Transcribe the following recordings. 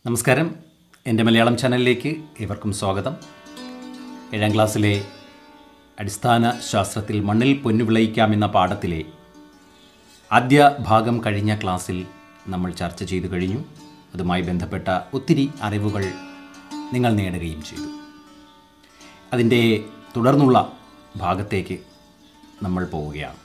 നമസ്കാരം എൻ്റെ മലയാളം ചാനലിലേക്ക് ഏവർക്കും സ്വാഗതം ഏഴാം ക്ലാസ്സിലെ അടിസ്ഥാന ശാസ്ത്രത്തിൽ മണ്ണിൽ പൊന്നു വിളയിക്കാമെന്ന പാഠത്തിലെ ആദ്യ ഭാഗം കഴിഞ്ഞ ക്ലാസ്സിൽ നമ്മൾ ചർച്ച ചെയ്തു കഴിഞ്ഞു അതുമായി ബന്ധപ്പെട്ട ഒത്തിരി അറിവുകൾ നിങ്ങൾ നേടുകയും ചെയ്തു അതിൻ്റെ തുടർന്നുള്ള ഭാഗത്തേക്ക് നമ്മൾ പോവുകയാണ്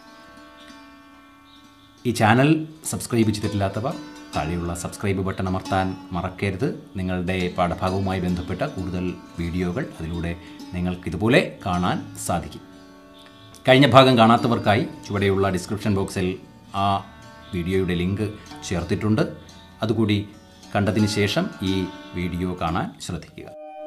ഈ ചാനൽ സബ്സ്ക്രൈബ് ചെയ്തിട്ടില്ലാത്തവർ താഴെയുള്ള സബ്സ്ക്രൈബ് ബട്ടൺ അമർത്താൻ മറക്കരുത് നിങ്ങളുടെ പാഠഭാഗവുമായി ബന്ധപ്പെട്ട കൂടുതൽ വീഡിയോകൾ അതിലൂടെ നിങ്ങൾക്ക് ഇതുപോലെ കാണാൻ സാധിക്കും കഴിഞ്ഞ ഭാഗം കാണാത്തവർക്കായി ചുവടെയുള്ള ഡിസ്ക്രിപ്ഷൻ ബോക്സിൽ ആ വീഡിയോയുടെ ലിങ്ക് ചേർത്തിട്ടുണ്ട് അതുകൂടി കണ്ടതിന് ശേഷം ഈ വീഡിയോ കാണാൻ ശ്രദ്ധിക്കുക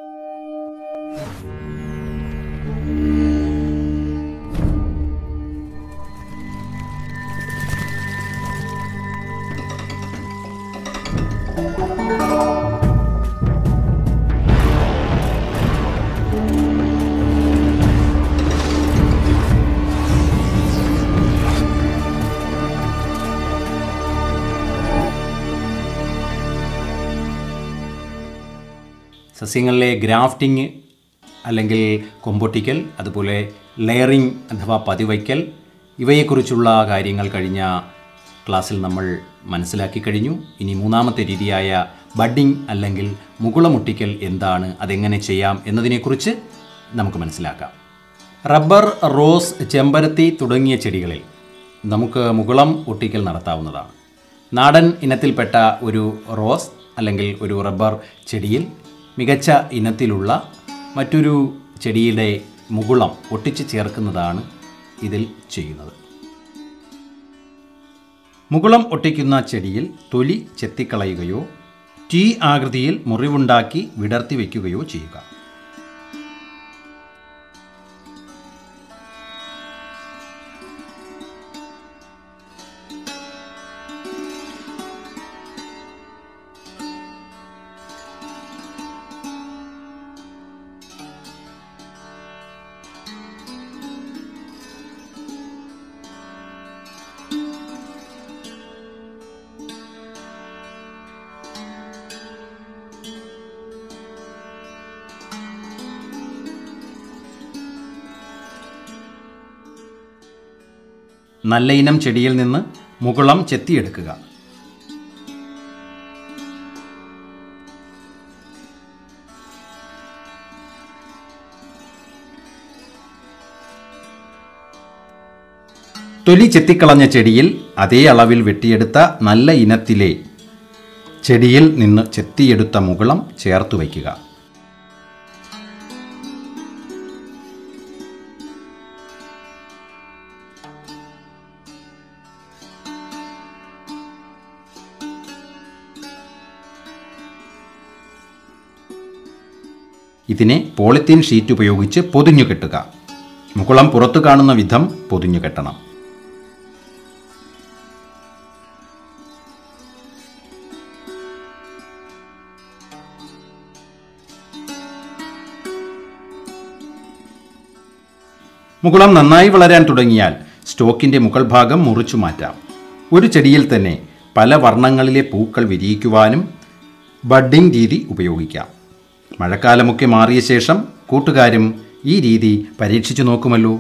സസ്യങ്ങളിലെ ഗ്രാഫ്റ്റിംഗ് അല്ലെങ്കിൽ കൊമ്പൊട്ടിക്കൽ അതുപോലെ ലെയറിംഗ് അഥവാ പതിവയ്ക്കൽ ഇവയെക്കുറിച്ചുള്ള കാര്യങ്ങൾ കഴിഞ്ഞ ക്ലാസ്സിൽ നമ്മൾ മനസ്സിലാക്കി കഴിഞ്ഞു ഇനി മൂന്നാമത്തെ രീതിയായ ബഡ്ഡിംഗ് അല്ലെങ്കിൽ മുകുളമൊട്ടിക്കൽ എന്താണ് അതെങ്ങനെ ചെയ്യാം എന്നതിനെക്കുറിച്ച് നമുക്ക് മനസ്സിലാക്കാം റബ്ബർ റോസ് ചെമ്പരത്തി തുടങ്ങിയ ചെടികളിൽ നമുക്ക് മുകുളം ഒട്ടിക്കൽ നടത്താവുന്നതാണ് നാടൻ ഇനത്തിൽപ്പെട്ട ഒരു റോസ് അല്ലെങ്കിൽ ഒരു റബ്ബർ ചെടിയിൽ മികച്ച ഇനത്തിലുള്ള മറ്റൊരു ചെടിയുടെ മുകുളം ഒട്ടിച്ച് ചേർക്കുന്നതാണ് ഇതിൽ ചെയ്യുന്നത് മുകുളം ഒട്ടിക്കുന്ന ചെടിയിൽ തൊലി ചെത്തിക്കളയുകയോ ടി ആകൃതിയിൽ മുറിവുണ്ടാക്കി വിടർത്തി വയ്ക്കുകയോ ചെയ്യുക നല്ല ഇനം ചെടിയിൽ നിന്ന് മുകുളം ചെത്തിയെടുക്കുക തൊലി ചെത്തിക്കളഞ്ഞ ചെടിയിൽ അതേ അളവിൽ വെട്ടിയെടുത്ത നല്ല ഇനത്തിലെ ചെടിയിൽ നിന്ന് ചെത്തിയെടുത്ത മുകുളം ചേർത്ത് വയ്ക്കുക ഇതിനെ പോളിത്തീൻ ഷീറ്റ് ഉപയോഗിച്ച് പൊതിഞ്ഞു കെട്ടുക മുകുളം പുറത്തു കാണുന്ന വിധം പൊതിഞ്ഞു കെട്ടണം മുകുളം നന്നായി വളരാൻ തുടങ്ങിയാൽ സ്റ്റോക്കിൻ്റെ മുകൾ ഭാഗം മുറിച്ചു മാറ്റാം ഒരു ചെടിയിൽ തന്നെ പല വർണ്ണങ്ങളിലെ പൂക്കൾ വിരിയിക്കുവാനും ബഡ്ഡിംഗ് രീതി ഉപയോഗിക്കാം മഴക്കാലമൊക്കെ മാറിയ ശേഷം കൂട്ടുകാരും ഈ രീതി പരീക്ഷിച്ചു നോക്കുമല്ലോ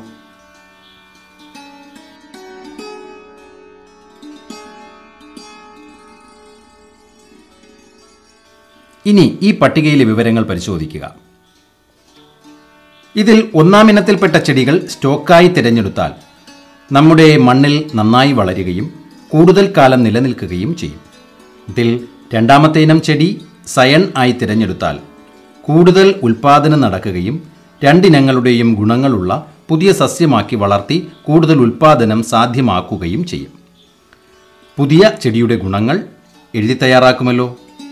ഇനി ഈ പട്ടികയിലെ വിവരങ്ങൾ പരിശോധിക്കുക ഇതിൽ ഒന്നാം ഇനത്തിൽപ്പെട്ട ചെടികൾ സ്റ്റോക്കായി തിരഞ്ഞെടുത്താൽ നമ്മുടെ മണ്ണിൽ നന്നായി വളരുകയും കൂടുതൽ കാലം നിലനിൽക്കുകയും ചെയ്യും ഇതിൽ രണ്ടാമത്തെ ഇനം ചെടി സയൺ ആയി തിരഞ്ഞെടുത്താൽ കൂടുതൽ ഉൽപാദനം നടക്കുകയും രണ്ടിനങ്ങളുടെയും ഗുണങ്ങളുള്ള പുതിയ സസ്യമാക്കി വളർത്തി കൂടുതൽ ഉൽപാദനം സാധ്യമാക്കുകയും ചെയ്യും പുതിയ ചെടിയുടെ ഗുണങ്ങൾ എഴുതി തയ്യാറാക്കുമല്ലോ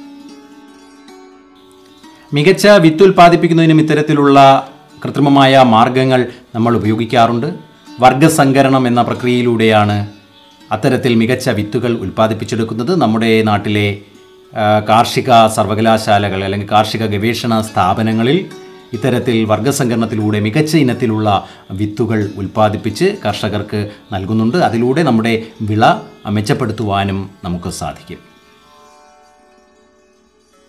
മികച്ച വിത്ത് ഉൽപ്പാദിപ്പിക്കുന്നതിനും ഇത്തരത്തിലുള്ള കൃത്രിമമായ മാർഗങ്ങൾ നമ്മൾ ഉപയോഗിക്കാറുണ്ട് വർഗസങ്കരണം എന്ന പ്രക്രിയയിലൂടെയാണ് അത്തരത്തിൽ മികച്ച വിത്തുകൾ ഉൽപ്പാദിപ്പിച്ചെടുക്കുന്നത് നമ്മുടെ നാട്ടിലെ ആ, കാർഷിക സർവകലാശാലകൾ അല്ലെങ്കിൽ കാർഷിക ഗവേഷണ സ്ഥാപനങ്ങളിൽ ഇത്തരത്തിൽ വർഗസങ്കരണത്തിലൂടെ മികച്ച ഇനത്തിലുള്ള വിത്തുകൾ ഉൽപ്പാദിപ്പിച്ച് കർഷകർക്ക് നൽകുന്നുണ്ട് അതിലൂടെ നമ്മുടെ വിള മെച്ചപ്പെടുത്തുവാനും നമുക്ക് സാധിക്കും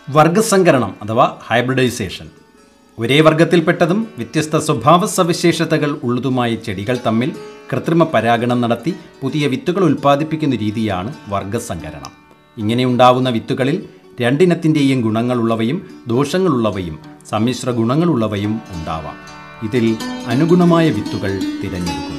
വർഗസങ്കരണം അഥവാ ഹൈബ്രിഡൈസേഷൻ ഒരേ വർഗത്തിൽപ്പെട്ടതും വ്യത്യസ്ത സ്വഭാവ സവിശേഷതകൾ ഉള്ളതുമായ ചെടികൾ തമ്മിൽ കൃത്രിമ പരാഗണം നടത്തി പുതിയ വിത്തുകൾ ഉൽപ്പാദിപ്പിക്കുന്ന രീതിയാണ് വർഗസങ്കരണം ഇങ്ങനെ ഉണ്ടാവുന്ന വിത്തുകളിൽ രണ്ടിനത്തിൻ്റെയും ഗുണങ്ങളുള്ളവയും ദോഷങ്ങളുള്ളവയും സമ്മിശ്ര ഗുണങ്ങളുള്ളവയും ഉണ്ടാവാം ഇതിൽ അനുഗുണമായ വിത്തുകൾ തിരഞ്ഞെടുക്കുന്നു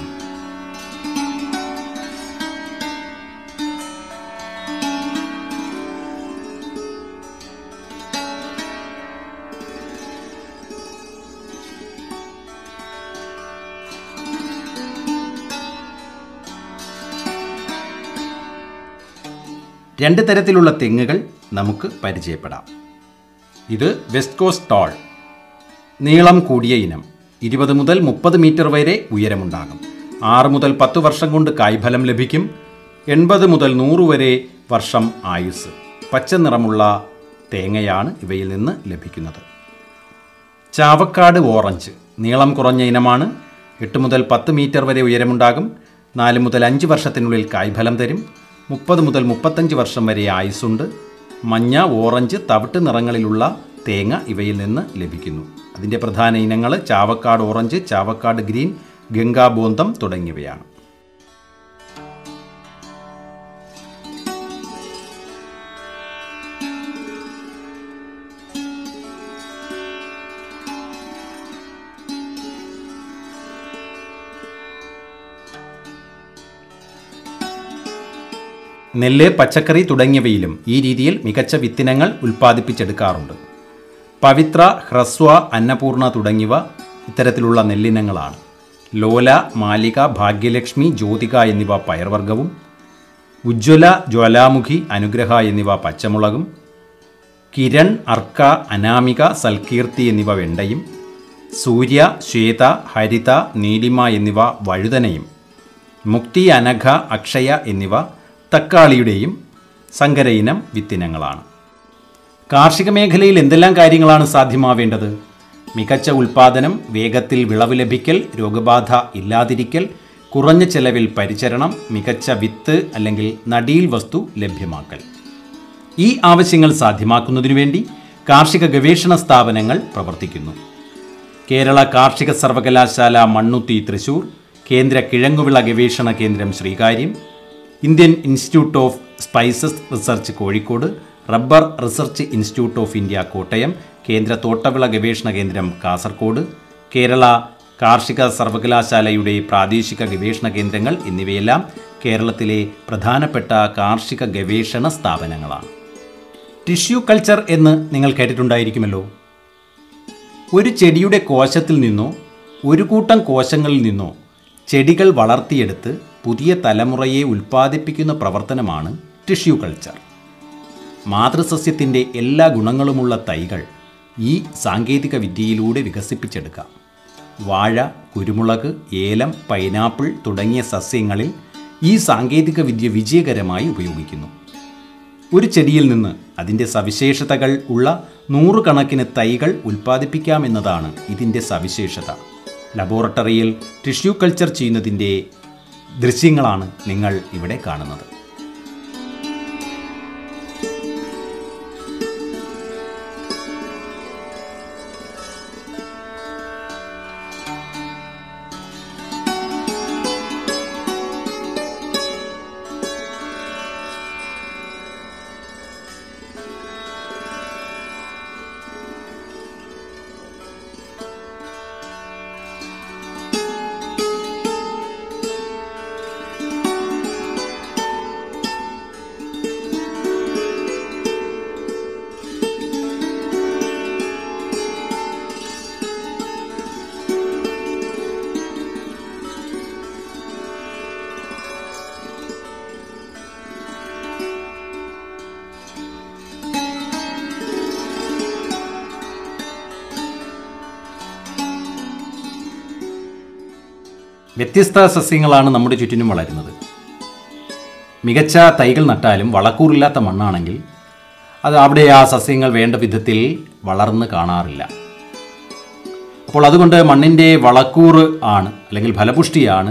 രണ്ട് തരത്തിലുള്ള തെങ്ങുകൾ നമുക്ക് പരിചയപ്പെടാം ഇത് വെസ്റ്റ് കോസ്റ്റ് ടോൾ നീളം കൂടിയ ഇനം ഇരുപത് മുതൽ മുപ്പത് മീറ്റർ വരെ ഉയരമുണ്ടാകും ആറ് മുതൽ പത്ത് വർഷം കൊണ്ട് കായ്ഫലം ലഭിക്കും എൺപത് മുതൽ നൂറ് വരെ വർഷം ആയുസ് പച്ച നിറമുള്ള തേങ്ങയാണ് ഇവയിൽ നിന്ന് ലഭിക്കുന്നത് ചാവക്കാട് ഓറഞ്ച് നീളം കുറഞ്ഞ ഇനമാണ് എട്ട് മുതൽ പത്ത് മീറ്റർ വരെ ഉയരമുണ്ടാകും നാല് മുതൽ അഞ്ച് വർഷത്തിനുള്ളിൽ കായ്ഫലം തരും മുപ്പത് മുതൽ മുപ്പത്തഞ്ച് വർഷം വരെ ആയുസ്സുണ്ട് മഞ്ഞ ഓറഞ്ച് തവിട്ട് നിറങ്ങളിലുള്ള തേങ്ങ ഇവയിൽ നിന്ന് ലഭിക്കുന്നു അതിൻ്റെ പ്രധാന ഇനങ്ങൾ ചാവക്കാട് ഓറഞ്ച് ചാവക്കാട് ഗ്രീൻ ഗംഗാബോന്തം തുടങ്ങിയവയാണ് നെല്ല് പച്ചക്കറി തുടങ്ങിയവയിലും ഈ രീതിയിൽ മികച്ച വിത്തിനങ്ങൾ ഉൽപ്പാദിപ്പിച്ചെടുക്കാറുണ്ട് പവിത്ര ഹ്രസ്വ അന്നപൂർണ തുടങ്ങിയവ ഇത്തരത്തിലുള്ള നെല്ലിനങ്ങളാണ് ലോല മാലിക ഭാഗ്യലക്ഷ്മി ജ്യോതിക എന്നിവ പയർവർഗവും ഉജ്ജ്വല ജ്വാലാമുഖി അനുഗ്രഹ എന്നിവ പച്ചമുളകും കിരൺ അർക്ക അനാമിക സൽകീർത്തി എന്നിവ വെണ്ടയും സൂര്യ ശ്വേത ഹരിത നീലിമ എന്നിവ വഴുതനയും മുക്തി അനഘ അക്ഷയ എന്നിവ തക്കാളിയുടെയും സങ്കര ഇനം വിത്തിനങ്ങളാണ് കാർഷിക മേഖലയിൽ എന്തെല്ലാം കാര്യങ്ങളാണ് സാധ്യമാവേണ്ടത് മികച്ച ഉൽപാദനം വേഗത്തിൽ വിളവ് ലഭിക്കൽ രോഗബാധ ഇല്ലാതിരിക്കൽ കുറഞ്ഞ ചെലവിൽ പരിചരണം മികച്ച വിത്ത് അല്ലെങ്കിൽ നടീൽ വസ്തു ലഭ്യമാക്കൽ ഈ ആവശ്യങ്ങൾ സാധ്യമാക്കുന്നതിനു വേണ്ടി കാർഷിക ഗവേഷണ സ്ഥാപനങ്ങൾ പ്രവർത്തിക്കുന്നു കേരള കാർഷിക സർവകലാശാല മണ്ണുത്തി തൃശൂർ കേന്ദ്ര കിഴങ്ങുവിള ഗവേഷണ കേന്ദ്രം Sreekaryam Indian institute of spices research Kozhikode rubber research institute of India Kottayam കേന്ദ്ര തോട്ടവിള ഗവേഷണ കേന്ദ്രം കാസർഗോഡ് കേരള കാർഷിക സർവകലാശാലയുടെ പ്രാദേശിക ഗവേഷണ കേന്ദ്രങ്ങൾ എന്നിവയെല്ലാം കേരളത്തിലെ പ്രധാനപ്പെട്ട കാർഷിക ഗവേഷണ സ്ഥാപനങ്ങളാണ് ടിഷ്യൂ കൾച്ചർ എന്ന് നിങ്ങൾ കേട്ടിട്ടുണ്ടായിരിക്കുമല്ലോ ഒരു ചെടിയുടെ കോശത്തിൽ നിന്നോ ഒരു കൂട്ടം കോശങ്ങളിൽ നിന്നോ ചെടികൾ വളർത്തിയെടുത്ത് പുതിയ തലമുറയെ ഉൽപ്പാദിപ്പിക്കുന്ന പ്രവർത്തനമാണ് ടിഷ്യൂ കൾച്ചർ മാതൃസസ്യത്തിൻ്റെ എല്ലാ ഗുണങ്ങളുമുള്ള തൈകൾ ഈ സാങ്കേതിക വിദ്യയിലൂടെ വികസിപ്പിച്ചെടുക്കാം വാഴ കുരുമുളക് ഏലം പൈനാപ്പിൾ തുടങ്ങിയ സസ്യങ്ങളിൽ ഈ സാങ്കേതിക വിദ്യ വിജയകരമായി ഉപയോഗിക്കുന്നു ഒരു ചെടിയിൽ നിന്ന് അതിൻ്റെ സവിശേഷതകൾ ഉള്ള നൂറുകണക്കിന് തൈകൾ ഉൽപ്പാദിപ്പിക്കാമെന്നതാണ് ഇതിൻ്റെ സവിശേഷത ലബോറട്ടറിയിൽ ടിഷ്യൂ കൾച്ചർ ചെയ്യുന്നതിൻ്റെ ദൃശ്യങ്ങളാണ് നിങ്ങൾ ഇവിടെ കാണുന്നത് വ്യത്യസ്ത സസ്യങ്ങളാണ് നമ്മുടെ ചുറ്റിനും വളരുന്നത് മികച്ച തൈകൾ നട്ടാലും വളക്കൂറില്ലാത്ത മണ്ണാണെങ്കിൽ അത് അവിടെ ആ സസ്യങ്ങൾ വേണ്ട വിധത്തിൽ വളർന്ന് കാണാറില്ല അപ്പോൾ അതുകൊണ്ട് മണ്ണിൻ്റെ വളക്കൂറ് ആണ് അല്ലെങ്കിൽ ഫലപുഷ്ടിയാണ്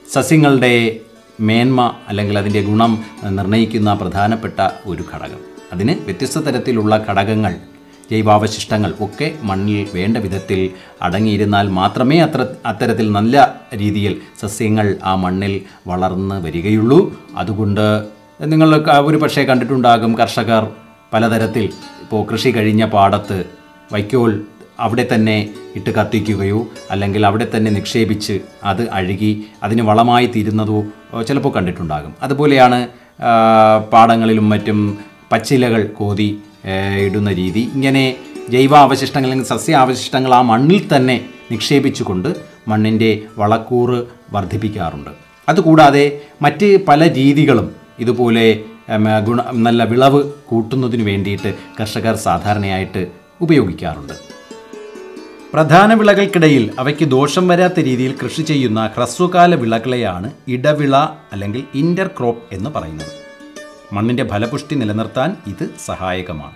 സസ്യങ്ങളുടെ മേന്മ അല്ലെങ്കിൽ അതിൻ്റെ ഗുണം നിർണ്ണയിക്കുന്ന പ്രധാനപ്പെട്ട ഒരു ഘടകം അതിന് വ്യത്യസ്ത തരത്തിലുള്ള ഘടകങ്ങൾ ജൈവാവശിഷ്ടങ്ങൾ ഒക്കെ മണ്ണിൽ വേണ്ട വിധത്തിൽ അടങ്ങിയിരുന്നാൽ മാത്രമേ അത്ര അത്തരത്തിൽ നല്ല രീതിയിൽ സസ്യങ്ങൾ ആ മണ്ണിൽ വളർന്ന് വരികയുള്ളൂ അതുകൊണ്ട് നിങ്ങൾ ഒരു പക്ഷേ കണ്ടിട്ടുണ്ടാകും കർഷകർ പലതരത്തിൽ ഇപ്പോൾ കൃഷി കഴിഞ്ഞ പാടത്ത് വൈക്കോൽ അവിടെ തന്നെ ഇട്ട് കത്തിക്കുകയോ അല്ലെങ്കിൽ അവിടെ തന്നെ നിക്ഷേപിച്ച് അത് അഴുകി അതിന് വളമായി തീരുന്നതോ ഏഹ് ചിലപ്പോൾ കണ്ടിട്ടുണ്ടാകും അതുപോലെയാണ് ആ, പാടങ്ങളിലും മറ്റും പച്ചിലകൾ കോതി ഏഹ് ഇടുന്ന രീതി ഇങ്ങനെ ജൈവാവശിഷ്ടങ്ങൾ അല്ലെങ്കിൽ സസ്യാവശിഷ്ടങ്ങൾ ആ മണ്ണിൽ തന്നെ നിക്ഷേപിച്ചുകൊണ്ട് മണ്ണിൻ്റെ വളക്കൂറ് വർദ്ധിപ്പിക്കാറുണ്ട് അതുകൂടാതെ മറ്റ് പല രീതികളും ഇതുപോലെ ഉം, ഗുണ നല്ല വിളവ് കൂട്ടുന്നതിന് വേണ്ടിയിട്ട് കർഷകർ സാധാരണയായിട്ട് ഉപയോഗിക്കാറുണ്ട് പ്രധാന വിളകൾക്കിടയിൽ അവയ്ക്ക് ദോഷം വരാത്ത രീതിയിൽ കൃഷി ചെയ്യുന്ന ഹ്രസ്വകാല വിളകളെയാണ് ഇടവിള അല്ലെങ്കിൽ ഇന്റർ ക്രോപ്പ് എന്ന് പറയുന്നത് മണ്ണിന്റെ ഫലപുഷ്ടി നിലനിർത്താൻ ഇത് സഹായകമാണ്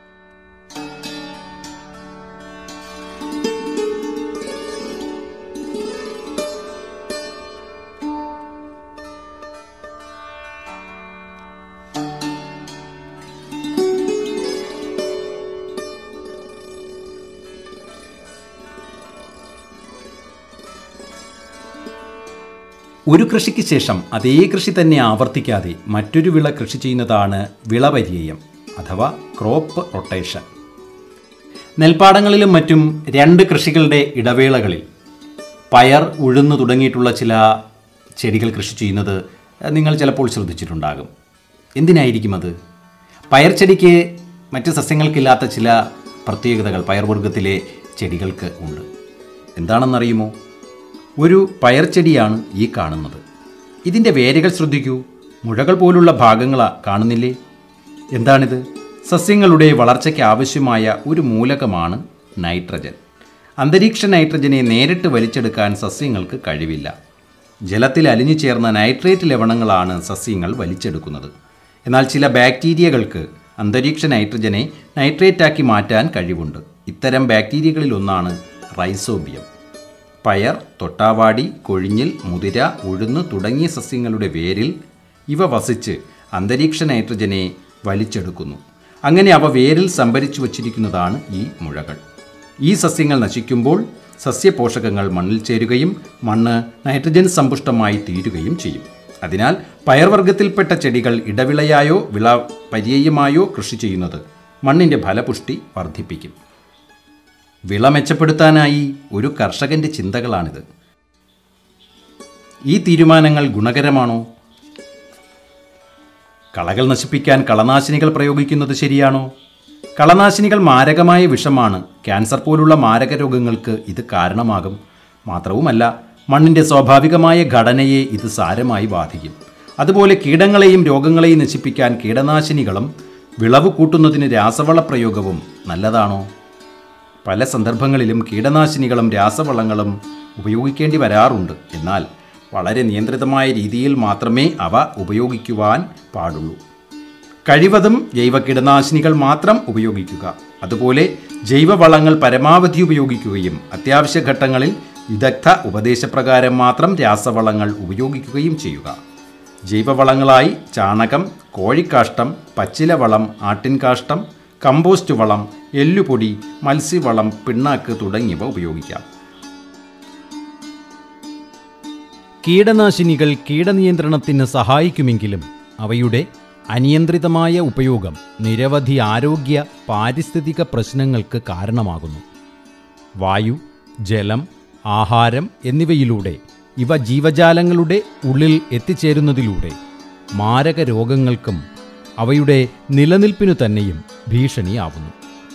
ഒരു കൃഷിക്ക് ശേഷം അതേ കൃഷി തന്നെ ആവർത്തിക്കാതെ മറ്റൊരു വിള കൃഷി ചെയ്യുന്നതാണ് വിളപര്യയം അഥവാ ക്രോപ്പ് റൊട്ടേഷൻ നെൽപ്പാടങ്ങളിലും മറ്റും രണ്ട് കൃഷികളുടെ ഇടവേളകളിൽ പയർ ഉഴുന്നു തുടങ്ങിയിട്ടുള്ള ചില ചെടികൾ കൃഷി ചെയ്യുന്നത് നിങ്ങൾ ചിലപ്പോൾ ശ്രദ്ധിച്ചിട്ടുണ്ടാകും എന്തിനായിരിക്കും അത് പയർ ചെടിക്ക് മറ്റ് സസ്യങ്ങൾക്കില്ലാത്ത ചില പ്രത്യേകതകൾ പയർവർഗത്തിലെ ചെടികൾക്ക് ഉണ്ട് എന്താണെന്നറിയുമോ ഒരു പയർ ചെടിയാണ് ഈ കാണുന്നത് ഇതിൻ്റെ വേരുകൾ ശ്രദ്ധിക്കൂ മുഴകൾ പോലുള്ള ഭാഗങ്ങളാ കാണുന്നില്ലേ എന്താണിത് സസ്യങ്ങളുടെ വളർച്ചയ്ക്ക് ആവശ്യമായ ഒരു മൂലകമാണ് നൈട്രജൻ അന്തരീക്ഷ നൈട്രജനെ നേരിട്ട് വലിച്ചെടുക്കാൻ സസ്യങ്ങൾക്ക് കഴിവില്ല ജലത്തിൽ അലിഞ്ഞു ചേർന്ന നൈട്രേറ്റ് ലവണങ്ങളാണ് സസ്യങ്ങൾ വലിച്ചെടുക്കുന്നത് എന്നാൽ ചില ബാക്ടീരിയകൾക്ക് അന്തരീക്ഷ നൈട്രജനെ നൈട്രേറ്റാക്കി മാറ്റാൻ കഴിവുണ്ട് ഇത്തരം ബാക്ടീരിയകളിലൊന്നാണ് റൈസോബിയം പയർ തൊട്ടാവാടി കൊഴിഞ്ഞിൽ മുതിര ഉഴുന്ന് തുടങ്ങിയ സസ്യങ്ങളുടെ വേരിൽ ഇവ വസിച്ച് അന്തരീക്ഷ നൈട്രജനെ വലിച്ചെടുക്കുന്നു അങ്ങനെ അവ വേരിൽ സംഭരിച്ചു വച്ചിരിക്കുന്നതാണ് ഈ മുഴകൾ ഈ സസ്യങ്ങൾ നശിക്കുമ്പോൾ സസ്യപോഷകങ്ങൾ മണ്ണിൽ ചേരുകയും മണ്ണ് നൈട്രജൻ സമ്പുഷ്ടമായി തീരുകയും ചെയ്യും അതിനാൽ പയർവർഗത്തിൽപ്പെട്ട ചെടികൾ ഇടവിളയായോ വിള പര്യായമായോ കൃഷി ചെയ്യുന്നത് മണ്ണിൻ്റെ ഫലപുഷ്ടി വർദ്ധിപ്പിക്കും വിള മെച്ചപ്പെടുത്താനായി ഒരു കർഷകന്റെ ചിന്തകളാണിത് ഈ തീരുമാനങ്ങൾ ഗുണകരമാണോ കളകൾ നശിപ്പിക്കാൻ കളനാശിനികൾ പ്രയോഗിക്കുന്നത് ശരിയാണോ കളനാശിനികൾ മാരകമായ വിഷമാണ് ക്യാൻസർ പോലുള്ള മാരക രോഗങ്ങൾക്ക് ഇത് കാരണമാകും മാത്രവുമല്ല മണ്ണിൻ്റെ സ്വാഭാവികമായ ഘടനയെ ഇത് സാരമായി ബാധിക്കും അതുപോലെ കീടങ്ങളെയും രോഗങ്ങളെയും നശിപ്പിക്കാൻ കീടനാശിനികളും വിളവ് കൂട്ടുന്നതിന് രാസവള പ്രയോഗവും നല്ലതാണോ പല സന്ദർഭങ്ങളിലും കീടനാശിനികളും രാസവളങ്ങളും ഉപയോഗിക്കേണ്ടി വരാറുണ്ട് എന്നാൽ വളരെ നിയന്ത്രിതമായ രീതിയിൽ മാത്രമേ അവ ഉപയോഗിക്കുവാൻ പാടുള്ളൂ കഴിവതും ജൈവ കീടനാശിനികൾ മാത്രം ഉപയോഗിക്കുക അതുപോലെ ജൈവവളങ്ങൾ പരമാവധി ഉപയോഗിക്കുകയും അത്യാവശ്യ ഘട്ടങ്ങളിൽ വിദഗ്ധ ഉപദേശപ്രകാരം മാത്രം രാസവളങ്ങൾ ഉപയോഗിക്കുകയും ചെയ്യുക ജൈവവളങ്ങളായി ചാണകം കോഴിക്കാഷ്ടം പച്ചിലവളം ആട്ടിൻകാഷ്ടം കമ്പോസ്റ്റ് വളം എല്ലുപൊടി മത്സ്യവളം പിണ്ണാക്ക് തുടങ്ങിയവ ഉപയോഗിക്കാം കീടനാശിനികൾ കീടനിയന്ത്രണത്തിന് സഹായിക്കുമെങ്കിലും അവയുടെ അനിയന്ത്രിതമായ ഉപയോഗം നിരവധി ആരോഗ്യ പാരിസ്ഥിതിക പ്രശ്നങ്ങൾക്ക് കാരണമാകുന്നു വായു ജലം ആഹാരം എന്നിവയിലൂടെ ഇവ ജീവജാലങ്ങളുടെ ഉള്ളിൽ എത്തിച്ചേരുന്നതിലൂടെ മാരക രോഗങ്ങൾക്കും അവയുടെ നിലനിൽപ്പിനു തന്നെയും ഭീഷണിയാവുന്നു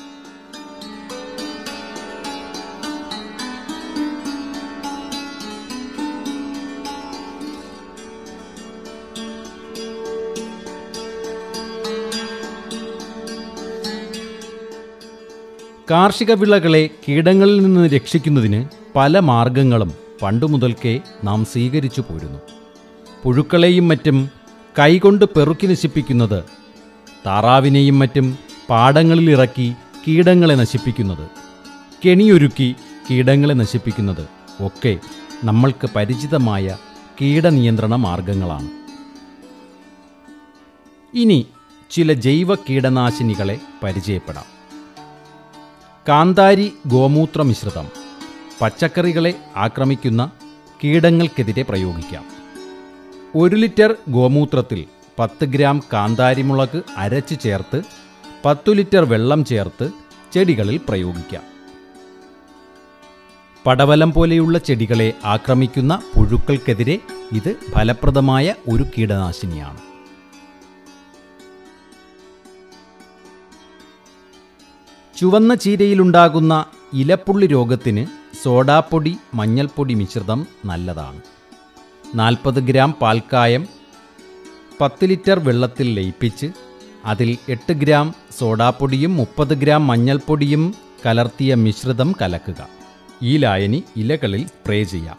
കാർഷിക വിളകളെ കീടങ്ങളിൽ നിന്ന് രക്ഷിക്കുന്നതിന് പല മാർഗങ്ങളും പണ്ടു മുതൽക്കേ നാം സ്വീകരിച്ചു പോരുന്നു പുഴുക്കളെയും മറ്റും കൈകൊണ്ട് പെറുക്കി നശിപ്പിക്കുന്നത് താറാവിനെയും മറ്റും പാടങ്ങളിലിറക്കി കീടങ്ങളെ നശിപ്പിക്കുന്നത് കെണിയൊരുക്കി കീടങ്ങളെ നശിപ്പിക്കുന്നത് ഒക്കെ നമ്മൾക്ക് പരിചിതമായ കീടനിയന്ത്രണ മാർഗങ്ങളാണ് ഇനി ചില ജൈവ കീടനാശിനികളെ പരിചയപ്പെടാം കാന്താരി ഗോമൂത്ര മിശ്രിതം പച്ചക്കറികളെ ആക്രമിക്കുന്ന കീടങ്ങൾക്കെതിരെ പ്രയോഗിക്കാം ഒരു ലിറ്റർ ഗോമൂത്രത്തിൽ പത്ത് ഗ്രാം കാന്താരിമുളക് അരച്ച് ചേർത്ത് പത്തു ലിറ്റർ വെള്ളം ചേർത്ത് ചെടികളിൽ പ്രയോഗിക്കാം പടവലം പോലെയുള്ള ചെടികളെ ആക്രമിക്കുന്ന പുഴുക്കൾക്കെതിരെ ഇത് ഫലപ്രദമായ ഒരു കീടനാശിനിയാണ് ചുവന്ന ചീരയിലുണ്ടാകുന്ന ഇലപ്പുള്ളി രോഗത്തിന് സോഡാപ്പൊടി മഞ്ഞൾപ്പൊടി മിശ്രിതം നല്ലതാണ് നാൽപ്പത് ഗ്രാം പാൽക്കായം പത്ത് ലിറ്റർ വെള്ളത്തിൽ ലയിപ്പിച്ച് അതിൽ എട്ട് ഗ്രാം സോഡാപ്പൊടിയും മുപ്പത് ഗ്രാം മഞ്ഞൾപ്പൊടിയും കലർത്തിയ മിശ്രിതം കലക്കുക ഈ ലായനി ഇലകളിൽ സ്പ്രേ ചെയ്യാം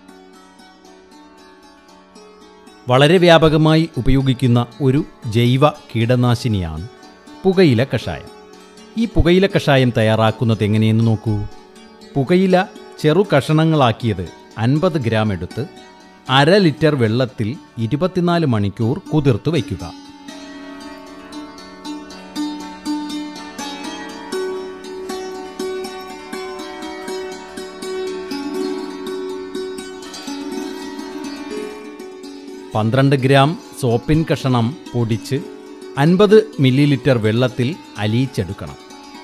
വളരെ വ്യാപകമായി ഉപയോഗിക്കുന്ന ഒരു ജൈവ കീടനാശിനിയാണ് പുകയില കഷായം ഈ പുകയില കഷായം തയ്യാറാക്കുന്നത് എങ്ങനെയെന്ന് നോക്കൂ പുകയില ചെറു കഷണങ്ങളാക്കിയത് അൻപത് ഗ്രാം എടുത്ത് അര ലിറ്റർ വെള്ളത്തിൽ ഇരുപത്തിനാല് മണിക്കൂർ കുതിർത്തു വയ്ക്കുക പന്ത്രണ്ട് ഗ്രാം സോപ്പിൻ കഷണം പൊടിച്ച് അൻപത് മില്ലി ലിറ്റർ വെള്ളത്തിൽ അലിയിച്ചെടുക്കണം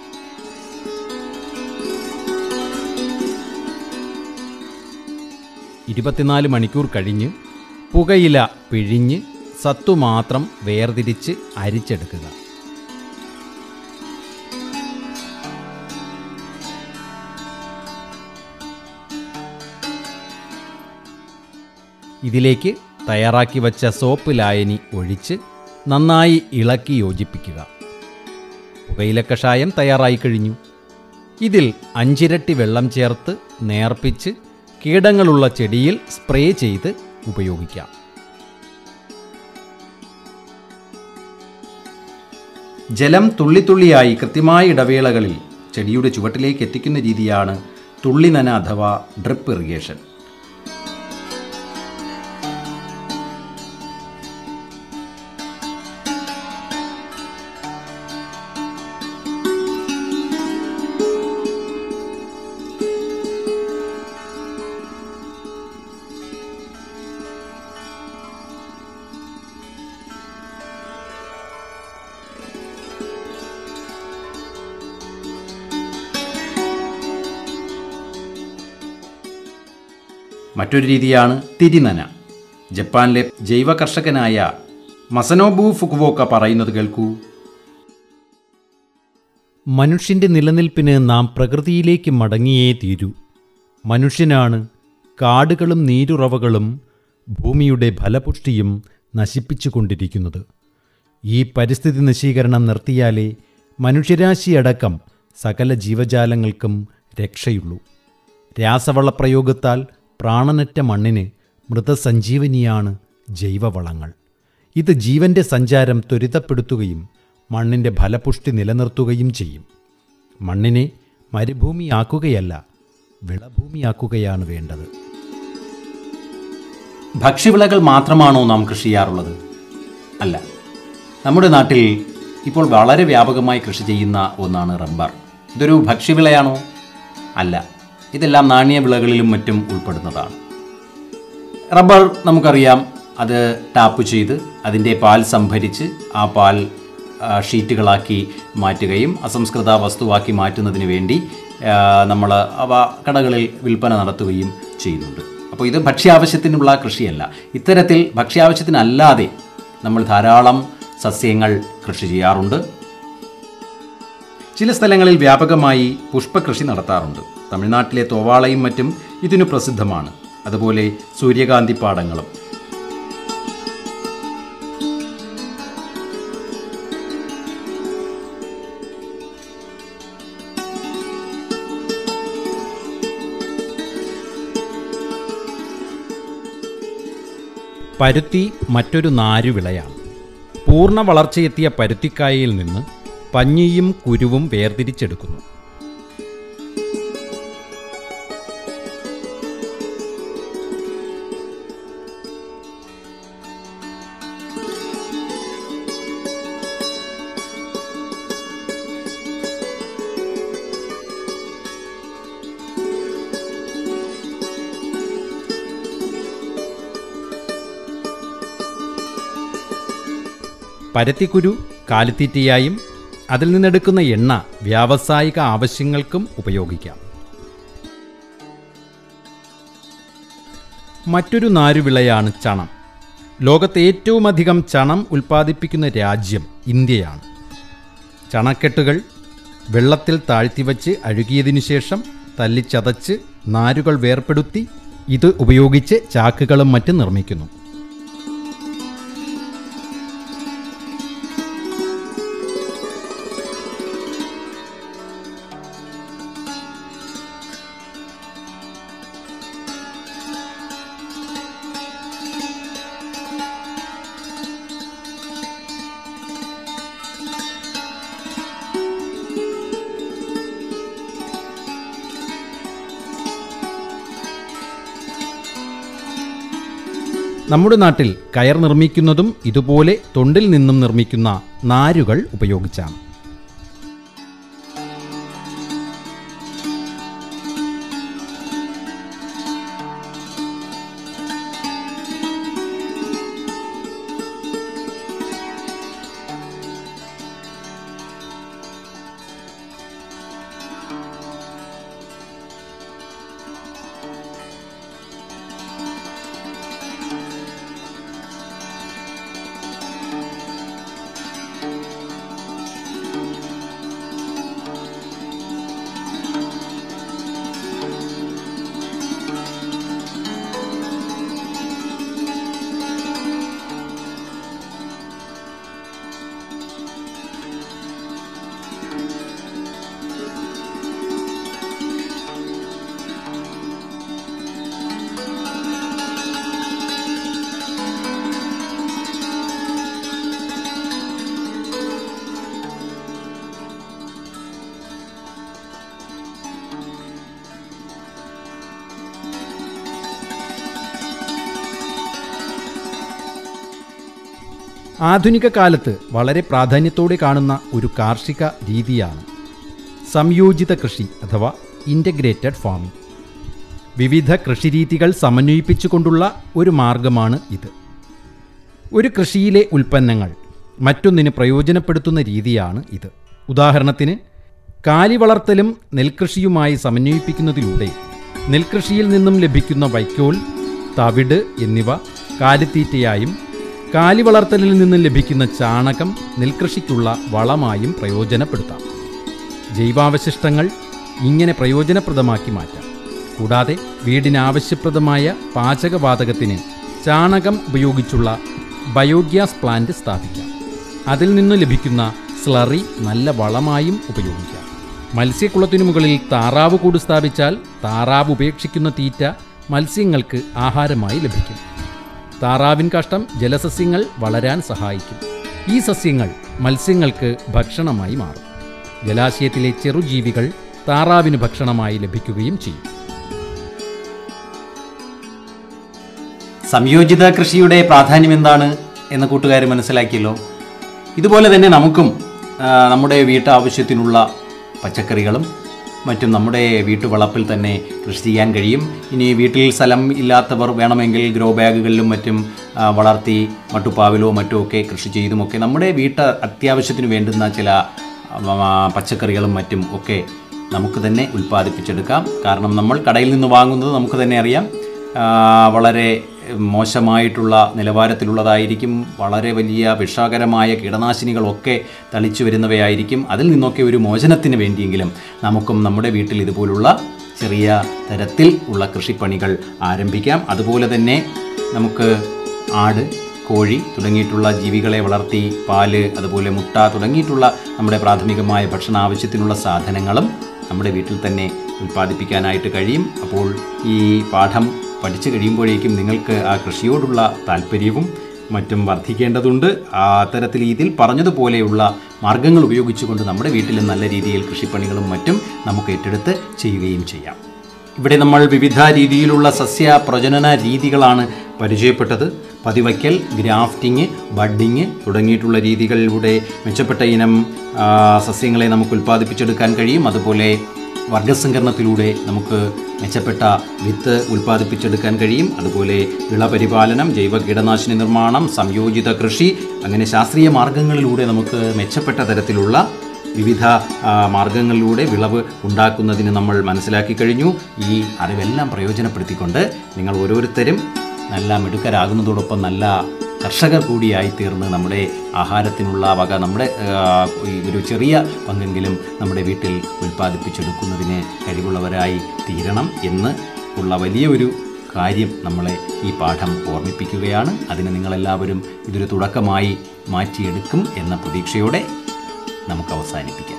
ഇരുപത്തിനാല് മണിക്കൂർ കഴിഞ്ഞ് പുകയില പിഴിഞ്ഞ് സത്തു മാത്രം വേർതിരിച്ച് അരിച്ചെടുക്കുക ഇതിലേക്ക് തയ്യാറാക്കി വച്ച സോപ്പ് ലായനി ഒഴിച്ച് നന്നായി ഇളക്കി യോജിപ്പിക്കുക പുകയില കഷായം തയ്യാറായി കഴിഞ്ഞു ഇതിൽ അഞ്ചിരട്ടി വെള്ളം ചേർത്ത് നേർപ്പിച്ച് കീടങ്ങളുള്ള ചെടിയിൽ സ്പ്രേ ചെയ്ത് ഉപയോഗിക്കാം ജലം തുള്ളിത്തുള്ളിയായി കൃത്യമായ ഇടവേളകളിൽ ചെടിയുടെ ചുവട്ടിലേക്ക് എത്തിക്കുന്ന രീതിയാണ് തുള്ളി നന അഥവാ ഡ്രിപ്പ് ഇറിഗേഷൻ മറ്റൊരു രീതിയാണ് തിരിനന ജപ്പാനിലെ ജൈവ കർഷകനായ മസനോബു ഫുക്കുവോക്ക പറയുന്നത് കേൾക്കൂ മനുഷ്യന്റെ നിലനിൽപ്പിന് നാം പ്രകൃതിയിലേക്ക് മടങ്ങിയേ തീരൂ മനുഷ്യനാണ് കാടുകളും നീരുറവകളും ഭൂമിയുടെ ഫലപുഷ്ടിയും നശിപ്പിച്ചുകൊണ്ടിരിക്കുന്നത് ഈ പരിസ്ഥിതി നശീകരണം നിർത്തിയാലേ മനുഷ്യരാശിയടക്കം സകല ജീവജാലങ്ങൾക്കും രക്ഷയുള്ളൂ രാസവളപ്രയോഗത്താൽ പ്രാണനറ്റ മണ്ണിന് മൃതസഞ്ജീവനിയാണ് ജൈവവളങ്ങൾ ഇത് ജീവന്റെ സഞ്ചാരം ത്വരിതപ്പെടുത്തുകയും മണ്ണിൻ്റെ ഫലപുഷ്ടി നിലനിർത്തുകയും ചെയ്യും മണ്ണിനെ മരുഭൂമിയാക്കുകയല്ല വിളഭൂമിയാക്കുകയാണ് വേണ്ടത് ഭക്ഷ്യവിളകൾ മാത്രമാണോ നാം കൃഷി ചെയ്യാറുള്ളത് അല്ല നമ്മുടെ നാട്ടിൽ ഇപ്പോൾ വളരെ വ്യാപകമായി കൃഷി ചെയ്യുന്ന ഒന്നാണ് റബ്ബർ ഇതൊരു ഭക്ഷ്യവിളയാണോ അല്ല ഇതെല്ലാം നാണ്യവിളകളിലും മറ്റും ഉൾപ്പെടുന്നതാണ് റബ്ബർ നമുക്കറിയാം അത് ടാപ്പ് ചെയ്ത് അതിൻ്റെ പാൽ സംഭരിച്ച് ആ പാൽ ആ, ഷീറ്റുകളാക്കി മാറ്റുകയും അസംസ്കൃത വസ്തുവാക്കി മാറ്റുന്നതിന് വേണ്ടി നമ്മൾ അവ കടകളിൽ വിൽപ്പന നടത്തുകയും ചെയ്യുന്നുണ്ട് അപ്പോൾ ഇത് ഭക്ഷ്യാവശ്യത്തിനുള്ള കൃഷിയല്ല ഇത്തരത്തിൽ ഭക്ഷ്യാവശ്യത്തിനല്ലാതെ നമ്മൾ ധാരാളം സസ്യങ്ങൾ കൃഷി ചെയ്യാറുണ്ട് ചില സ്ഥലങ്ങളിൽ വ്യാപകമായി പുഷ്പകൃഷി നടത്താറുണ്ട് തമിഴ്നാട്ടിലെ തോവാളയും മറ്റും ഇതിനു പ്രസിദ്ധമാണ് അതുപോലെ സൂര്യകാന്തി പാടങ്ങളും പരുത്തി മറ്റൊരു നാരുവിളയാണ് പൂർണ്ണ വളർച്ചയെത്തിയ പരുത്തിക്കായയിൽ നിന്ന് പഞ്ഞിയും കുരുവും വേർതിരിച്ചെടുക്കുന്നു പരത്തിക്കുരു കാലിത്തീറ്റയായും അതിൽ നിന്നെടുക്കുന്ന എണ്ണ വ്യാവസായിക ആവശ്യങ്ങൾക്കും ഉപയോഗിക്കാം മറ്റൊരു നാരുവിളയാണ് ചണം ലോകത്തെ ഏറ്റവും അധികം ചണം ഉൽപ്പാദിപ്പിക്കുന്ന രാജ്യം ഇന്ത്യയാണ് ചണക്കെട്ടുകൾ വെള്ളത്തിൽ താഴ്ത്തിവച്ച് അഴുകിയതിനു ശേഷം തല്ലിച്ചതച്ച് നാരുകൾ വേർപ്പെടുത്തി ഇത് ഉപയോഗിച്ച് ചാക്കുകളും മറ്റും നിർമ്മിക്കുന്നു നമ്മുടെ നാട്ടിൽ കയർ നിർമ്മിക്കുന്നതും ഇതുപോലെ തൊണ്ടിൽ നിന്നും നിർമ്മിക്കുന്ന നാരുകൾ ഉപയോഗിച്ചാണ് ആധുനിക കാലത്ത് വളരെ പ്രാധാന്യത്തോടെ കാണുന്ന ഒരു കാർഷിക രീതിയാണ് സംയോജിത കൃഷി അഥവാ ഇൻ്റഗ്രേറ്റഡ് ഫാമിംഗ് വിവിധ കൃഷിരീതികൾ സമന്വയിപ്പിച്ചുകൊണ്ടുള്ള ഒരു മാർഗമാണ് ഇത് ഒരു കൃഷിയിലെ ഉൽപ്പന്നങ്ങൾ മറ്റൊന്നിന് പ്രയോജനപ്പെടുത്തുന്ന രീതിയാണ് ഇത് ഉദാഹരണത്തിന് കാലി വളർത്തലും നെൽകൃഷിയുമായി സമന്വയിപ്പിക്കുന്നതിലൂടെ നെൽകൃഷിയിൽ നിന്നും ലഭിക്കുന്ന വൈക്കോൽ തവിട് എന്നിവ കാലിത്തീറ്റയായും കാലി വളർത്തലിൽ നിന്നും ലഭിക്കുന്ന ചാണകം നെൽകൃഷിക്കുള്ള വളമായും പ്രയോജനപ്പെടുത്താം ജൈവാവശിഷ്ടങ്ങൾ ഇങ്ങനെ പ്രയോജനപ്രദമാക്കി മാറ്റാം കൂടാതെ വീടിനാവശ്യപ്രദമായ പാചകവാതകത്തിന് ചാണകം ഉപയോഗിച്ചുള്ള ബയോഗ്യാസ് പ്ലാന്റ് സ്ഥാപിക്കാം അതിൽ നിന്ന് ലഭിക്കുന്ന സ്ലറി നല്ല വളമായും ഉപയോഗിക്കാം മത്സ്യക്കുളത്തിനു മുകളിൽ താറാവ് കൂട് സ്ഥാപിച്ചാൽ താറാവ് ഉപേക്ഷിക്കുന്ന തീറ്റ മത്സ്യങ്ങൾക്ക് ആഹാരമായി ലഭിക്കും താറാവിൻ കാഷ്ടം ജലസസ്യങ്ങൾ വളരാൻ സഹായിക്കും ഈ സസ്യങ്ങൾ മത്സ്യങ്ങൾക്ക് ഭക്ഷണമായി മാറും ജലാശയത്തിലെ ചെറുജീവികൾ താറാവിന് ഭക്ഷണമായി ലഭിക്കുകയും ചെയ്യും സംയോജിത കൃഷിയുടെ പ്രാധാന്യം എന്താണ് എന്ന് കൂട്ടുകാർ മനസ്സിലാക്കിയല്ലോ ഇതുപോലെ തന്നെ നമുക്കും ആ, നമ്മുടെ വീട്ടാവശ്യത്തിനുള്ള പച്ചക്കറികളും മറ്റും നമ്മുടെ വീട്ടുവളപ്പിൽ തന്നെ കൃഷി ചെയ്യാൻ കഴിയും ഇനി വീട്ടിൽ സ്ഥലം ഇല്ലാത്തവർ വേണമെങ്കിൽ ഗ്രോ ബാഗുകളിലും മറ്റും ആ, വളർത്തി മട്ടുപ്പാവിലോ മറ്റോ ഒക്കെ കൃഷി ചെയ്തുമൊക്കെ നമ്മുടെ വീട്ട് അത്യാവശ്യത്തിന് വേണ്ടുന്ന ചില ആ, പച്ചക്കറികളും മറ്റും ഒക്കെ നമുക്ക് തന്നെ ഉൽപ്പാദിപ്പിച്ചെടുക്കാം കാരണം നമ്മൾ കടയിൽ നിന്ന് വാങ്ങുന്നത് നമുക്ക് തന്നെ അറിയാം ആ, വളരെ മോശമായിട്ടുള്ള നിലവാരത്തിലുള്ളതായിരിക്കും വളരെ വലിയ വിഷകരമായ കീടനാശിനികളൊക്കെ തളിച്ചു വരുന്നവയായിരിക്കും അതിൽ നിന്നൊക്കെ ഒരു മോചനത്തിന് വേണ്ടിയെങ്കിലും നമുക്കും നമ്മുടെ വീട്ടിൽ ഇതുപോലുള്ള ചെറിയ തരത്തിൽ ഉള്ള കൃഷിപ്പണികൾ ആരംഭിക്കാം അതുപോലെ തന്നെ നമുക്ക് ആട് കോഴി തുടങ്ങിയിട്ടുള്ള ജീവികളെ വളർത്തി പാല് അതുപോലെ മുട്ട തുടങ്ങിയിട്ടുള്ള നമ്മുടെ പ്രാഥമികമായ ഭക്ഷണ ആവശ്യത്തിനുള്ള സാധനങ്ങളും നമ്മുടെ വീട്ടിൽ തന്നെ ഉൽപ്പാദിപ്പിക്കാനായിട്ട് കഴിയും അപ്പോൾ ഈ പാഠം പഠിച്ചു കഴിയുമ്പോഴേക്കും നിങ്ങൾക്ക് ആ കൃഷിയോടുള്ള താല്പര്യവും മറ്റും വർദ്ധിക്കേണ്ടതുണ്ട് ആ തരത്തിൽ ഇതിൽ പറഞ്ഞതുപോലെയുള്ള മാർഗങ്ങൾ ഉപയോഗിച്ചുകൊണ്ട് നമ്മുടെ വീട്ടിൽ നല്ല രീതിയിൽ കൃഷിപ്പണികളും മറ്റും നമുക്ക് ഏറ്റെടുത്ത് ചെയ്യുകയും ചെയ്യാം ഇവിടെ നമ്മൾ വിവിധ രീതിയിലുള്ള സസ്യ പ്രജനന രീതികളാണ് പരിചയപ്പെട്ടത് പതിവയ്ക്കൽ ഗ്രാഫ്റ്റിംഗ് ബഡ്ഡിങ് തുടങ്ങിയിട്ടുള്ള രീതികളിലൂടെ മെച്ചപ്പെട്ട ഇനം ആ, സസ്യങ്ങളെ നമുക്ക് ഉൽപ്പാദിപ്പിച്ചെടുക്കാൻ കഴിയും അതുപോലെ വർഗസംകരണത്തിലൂടെ നമുക്ക് മെച്ചപ്പെട്ട വിത്ത് ഉൽപ്പാദിപ്പിച്ചെടുക്കാൻ കഴിയും അതുപോലെ വിളപരിപാലനം ജൈവ കീടനാശിനി നിർമ്മാണം സംയോജിത കൃഷി അങ്ങനെ ശാസ്ത്രീയ മാർഗങ്ങളിലൂടെ നമുക്ക് മെച്ചപ്പെട്ട തരത്തിലുള്ള വിവിധ ആ, മാർഗങ്ങളിലൂടെ വിളവ് ഉണ്ടാക്കുന്നതിന് നമ്മൾ മനസ്സിലാക്കി കഴിഞ്ഞു ഈ അറിവെല്ലാം പ്രയോജനപ്പെടുത്തിക്കൊണ്ട് നിങ്ങൾ ഓരോരുത്തരും നല്ല മിടുക്കരാകുന്നതോടൊപ്പം നല്ല കർഷകർ കൂടിയായി തീർന്ന് നമ്മുടെ ആഹാരത്തിനുള്ള വക നമ്മുടെ ആ, ഈ ഒരു ചെറിയ പങ്കെങ്കിലും നമ്മുടെ വീട്ടിൽ ഉൽപ്പാദിപ്പിച്ചെടുക്കുന്നതിന് കഴിവുള്ളവരായി തീരണം എന്ന് ഉള്ള വലിയ ഒരു കാര്യം നമ്മളെ ഈ പാഠം ഓർമ്മിപ്പിക്കുകയാണ് അതിന് നിങ്ങളെല്ലാവരും ഇതൊരു തുടക്കമായി മാറ്റിയെടുക്കും എന്ന പ്രതീക്ഷയോടെ നമുക്ക് അവസാനിപ്പിക്കാം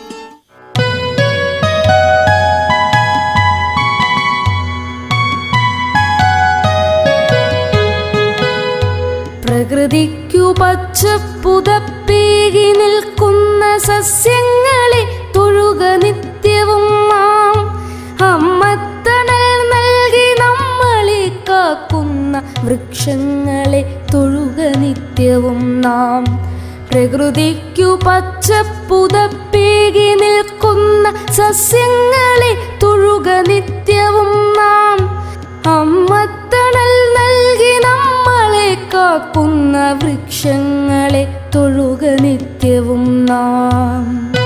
പ്രകൃതിക്കു പച്ചപ്പുതപ്പേകി നിൽക്കുന്ന സസ്യങ്ങളെ തൊഴുക നിത്യവും നാം അമ്മത്തണൽ നൽകി നമ്മളെ കാക്കുന്ന വൃക്ഷങ്ങളെ തൊഴുക നിത്യവും നാം പ്രകൃതിക്കു പച്ചപ്പുതപ്പേകി നിൽക്കുന്ന സസ്യങ്ങളെ തൊഴുക നിത്യവും നാം അമ്മത്തണൽ നൽകി നമ്മളെ കാക്കുന്ന വൃക്ഷങ്ങളെ തൊഴുക നിത്യവും നാം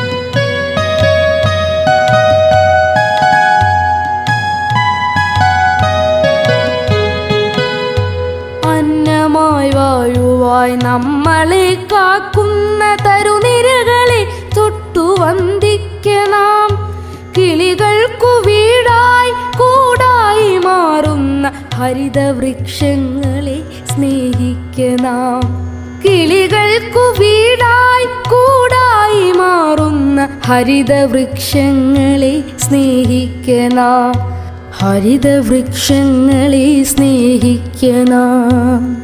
അന്നമായി വായുവായി നമ്മളെ കാക്കുന്ന തരുനിരകളെ തൊട്ടു വന്ദിക്കണം കിളികൾക്കു വീടായി കൂടായി മാറുന്ന ഹരിതവൃക്ഷങ്ങളെ സ്നേഹിക്കണം കിളികൾക്കു വീടായി കൂടായി മാറുന്ന ഹരിതവൃക്ഷങ്ങളെ സ്നേഹിക്കണം ഹരിതവൃക്ഷങ്ങളെ സ്നേഹിക്കണം